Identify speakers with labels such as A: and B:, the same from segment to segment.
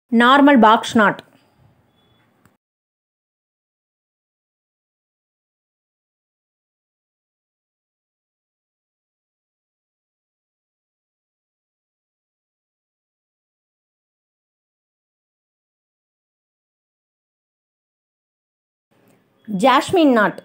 A: normal box not jasmine not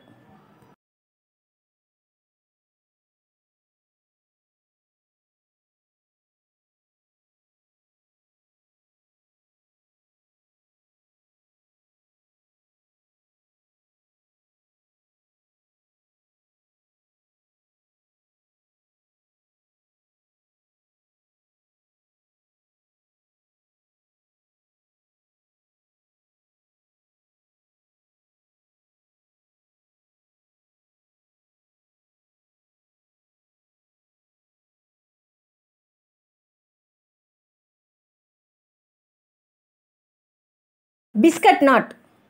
A: biscuit not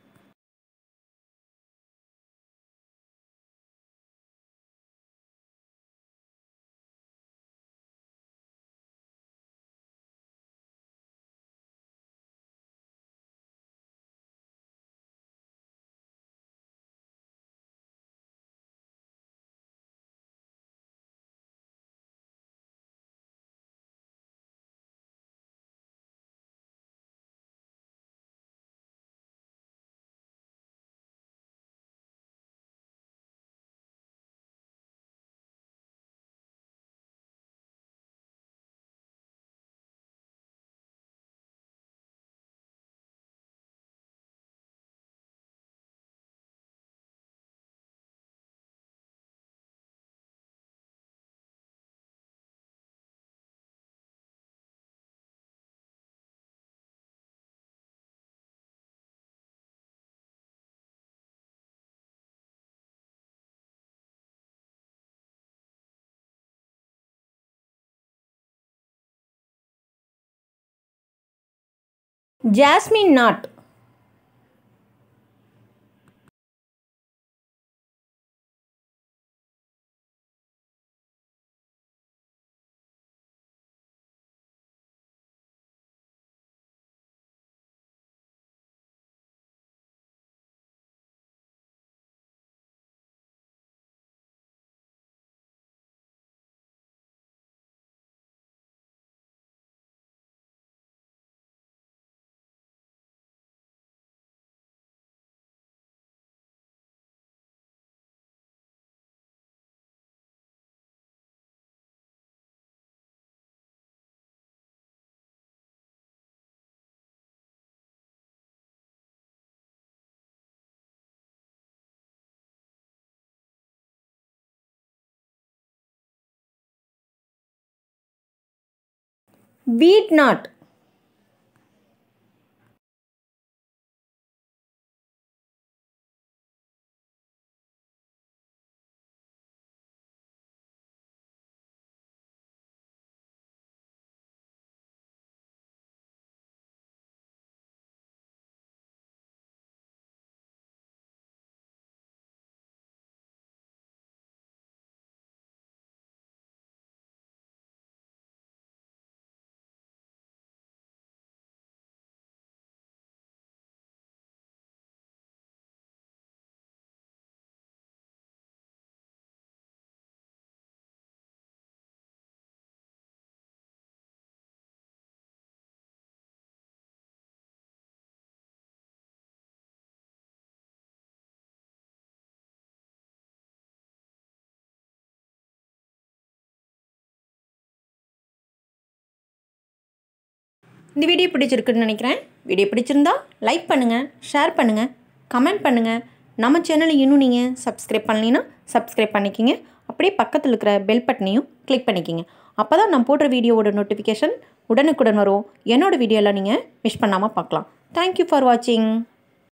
A: jasmine not wheat not இந்த video பிடிச்சிருக்குன்னு நினைக்கிறேன் video பிடிச்சிருந்தா like பண்ணுங்கள் ஷேர் பண்ணுங்கள் கமெண்ட் பண்ணுங்கள் நம்ம சேனலை இன்னும் நீங்கள் சப்ஸ்கிரைப் பண்ணலைன்னா சப்ஸ்கிரைப் பண்ணிக்கிங்க அப்படியே பக்கத்தில் இருக்கிற பெல் பட்டனையும் கிளிக் பண்ணிக்கிங்க அப்போ தான் நான் போடுற வீடியோவோட நோட்டிஃபிகேஷன் உடனுக்குடன் வரும் என்னோடய வீடியோலாம் நீங்கள் மிஸ் பண்ணாமல் பார்க்கலாம் தேங்க்யூ ஃபார் வாட்சிங்